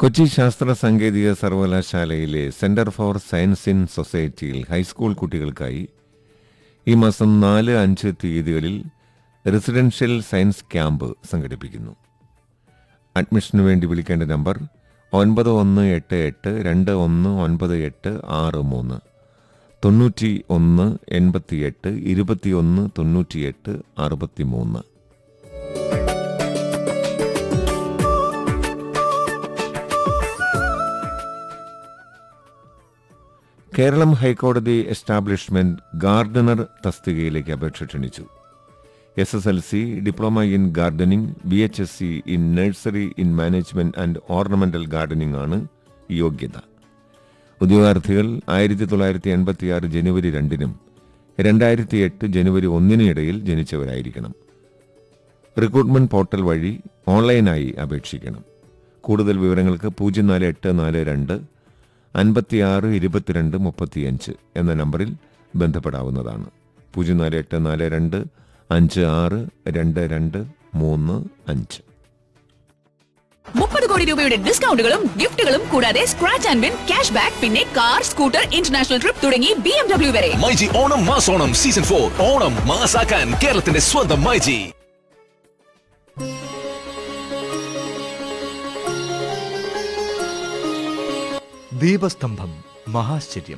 കൊച്ചി ശാസ്ത്ര സാങ്കേതിക സർവകലാശാലയിലെ സെന്റർ ഫോർ സയൻസ് ഇൻ സൊസൈറ്റിയിൽ ഹൈസ്കൂൾ കുട്ടികൾക്കായി ഈ മാസം നാല് അഞ്ച് തീയതികളിൽ റെസിഡൻഷ്യൽ സയൻസ് ക്യാമ്പ് സംഘടിപ്പിക്കുന്നു അഡ്മിഷനു വേണ്ടി വിളിക്കേണ്ട നമ്പർ ഒൻപത് ഒന്ന് എട്ട് എട്ട് രണ്ട് ഒന്ന് ഒൻപത് എട്ട് ആറ് മൂന്ന് തൊണ്ണൂറ്റി ഒന്ന് എൺപത്തിയെട്ട് ഇരുപത്തിയൊന്ന് തൊണ്ണൂറ്റിയെട്ട് അറുപത്തി മൂന്ന് കേരളം ഹൈക്കോടതി എസ്റ്റാബ്ലിഷ്മെന്റ് ഗാർഡനർ തസ്തികയിലേക്ക് അപേക്ഷ ക്ഷണിച്ചു S S L C diploma in gardening B H S C in nursery in management and ornamental gardening ആണ് യോഗ്യത ഉദ്യോഗാർത്ഥികൾ ആയിരത്തി തൊള്ളായിരത്തി എൺപത്തിയാറ് ജനുവരി രണ്ടിനും രണ്ടായിരത്തി എട്ട് ജനുവരി ഒന്നിനും ഇടയിൽ ജനിച്ചവരായിരിക്കണം റിക്രൂട്ട്മെന്റ് പോർട്ടൽ വഴി ഓൺലൈനായി അപേക്ഷിക്കണം കൂടുതൽ വിവരങ്ങൾക്ക് പൂജ്യം നാല് എട്ട് നാല് രണ്ട് അൻപത്തിയാറ് ഇരുപത്തിരണ്ട് മുപ്പത്തിയഞ്ച് എന്ന നമ്പറിൽ ബന്ധപ്പെടാവുന്നതാണ് പൂജ്യം നാല് എട്ട് നാല് രണ്ട് അഞ്ച് ആറ് രണ്ട് രണ്ട് മൂന്ന് അഞ്ച് മുപ്പത് കോടി രൂപയുടെ ഡിസ്കൗണ്ടുകളും ഗിഫ്റ്റുകളും കൂടാതെ scratch and win cash back പിന്നെ കാർ സ്കൂട്ടർ ഇന്റർനാഷണൽ ട്രിപ്പ് തുടങ്ങി ബി എം ഡബ്ല്യു വരെ മൈജി ഓണം മാസോണം സീസൺ ഫോർ ഓണം മാസാക്കാൻ കേരളത്തിന്റെ സ്വന്തം മൈജി ദീപസ്തംഭം മഹാശ്ചര്യം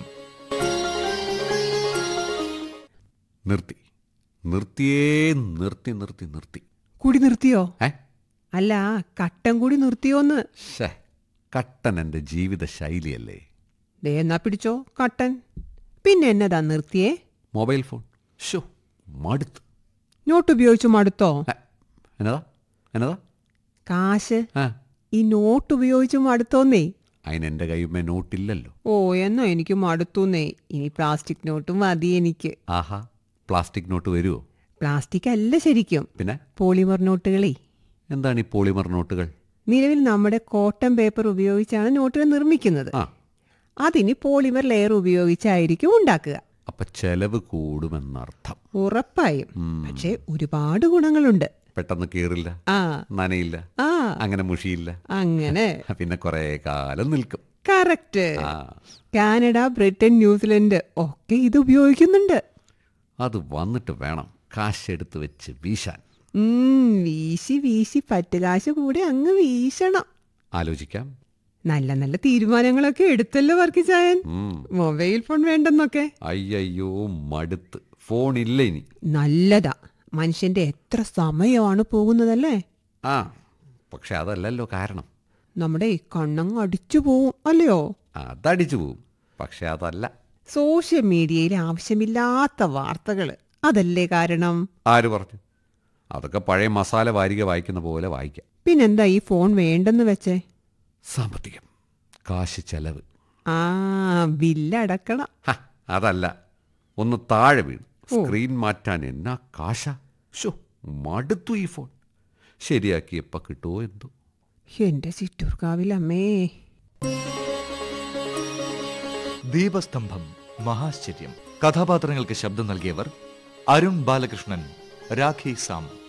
നിർത്തി നിർത്തിയേ നിർത്തി നിർത്തി നിർത്തി കൂടി നിർത്തിയോ ഏ അല്ല കട്ടൻ കൂടി നിർത്തിയോന്ന് ഷേ കട്ടൻ എൻ്റെ ജീവിത ശൈലിയല്ലേ ദേ എന്നാ പിടിച്ചോ കട്ടൻ പിന്നെ എന്നതാ നിർത്തിയേ മൊബൈൽ ഫോൺ ഷോ മടുത്ത് നോട്ട് ഉപയോഗിച്ചു മടുത്തോ ഏ, എന്നതാ എന്നതാ കാശ് ആ ഈ നോട്ട് ഉപയോഗിച്ചു മടുത്തോന്നേ അതിന് എൻ്റെ കയ്യുമ്മേ നോട്ടില്ലല്ലോ ഓ എന്നാ എനിക്ക് മടുത്തൂന്നേ ഇനി പ്ലാസ്റ്റിക് നോട്ട് മതി എനിക്ക് ആഹാ പ്ലാസ്റ്റിക് നോട്ട് വരുമോ പ്ലാസ്റ്റിക് അല്ല ശരിക്കും പിന്നെ പോളിമർ നോട്ടുകളേ എന്താണ് ഈ പോളിമർ നോട്ടുകൾ നിലവിൽ നമ്മുടെ കോട്ടൺ പേപ്പർ ഉപയോഗിച്ചാണ് നോട്ടുകൾ നിർമ്മിക്കുന്നത് ആ അതിന് പോളിമർ ലെയർ ഉപയോഗിച്ചായിരിക്കും ഉണ്ടാക്കുക അപ്പൊ ചെലവ് കൂടുമെന്നർത്ഥം ഉറപ്പായും പക്ഷേ ഒരുപാട് ഗുണങ്ങളുണ്ട് പെട്ടെന്ന് കീറില്ല ആ നനയില്ല ആ അങ്ങനെ മുഷിയില്ല അങ്ങനെ പിന്നെ കുറേ കാലം നിൽക്കും കറക്റ്റ് ആ കാനഡ ബ്രിട്ടൻ ന്യൂസിലൻഡ് ഒക്കെ ഇത് ഉപയോഗിക്കുന്നുണ്ട് അത് വന്നിട്ട് വേണം കാശെടുത്ത് വെച്ച് വീശാൻ ഉം, വീശി വീശി പറ്റുകാശ് കൂടെ അങ്ങ് വീശണം ആലോചിക്കാം നല്ല നല്ല തീരുമാനങ്ങളൊക്കെ എടുത്തല്ലോ വർക്കിച്ചായൻ ഉം. മൊബൈൽ ഫോൺ വേണ്ടെന്നൊക്കെ അയ്യയ്യോ മടുത്ത് ഫോണില്ല ഇനി നല്ലതാ മനുഷ്യന്റെ എത്ര സമയമാണ് പോകുന്നതല്ലേ ആ പക്ഷെ അതല്ലല്ലോ കാരണം നമ്മുടെ ഈ കണ്ണങ്ങ് അടിച്ചു പോവും അല്ലയോ അതടിച്ചു പോവും പക്ഷെ അതല്ല സോഷ്യൽ മീഡിയയിൽ ആവശ്യമില്ലാത്ത വാർത്തകൾ അതല്ലേ കാരണം ആര് പറഞ്ഞു അതൊക്കെ പഴയ മസാല വാരിക വായിക്കുന്ന പോലെ വായിക്കാം പിന്നെന്താ ഈ ഫോൺ വേണ്ടെന്ന് വെച്ചേ സാമ്പത്തികം കാശ് ചെലവ് ആ ബില്ലടക്കണം ഹ, അതല്ല ഒന്ന് താഴെ വീണ് സ്ക്രീൻ മാറ്റാൻ എന്നാ കാശ ഷോ മടുത്തു ഈ ഫോൺ ശരിയാക്കി എപ്പ കിട്ടുമോ എന്തോ എന്റെ ചിറ്റൂർക്കാവിലമ്മേ ദീപസ്തംഭം മഹാശ്ചര്യം കഥാപാത്രങ്ങൾക്ക് ശബ്ദം നൽകിയവർ അരുൺ ബാലകൃഷ്ണൻ രാഖി സാം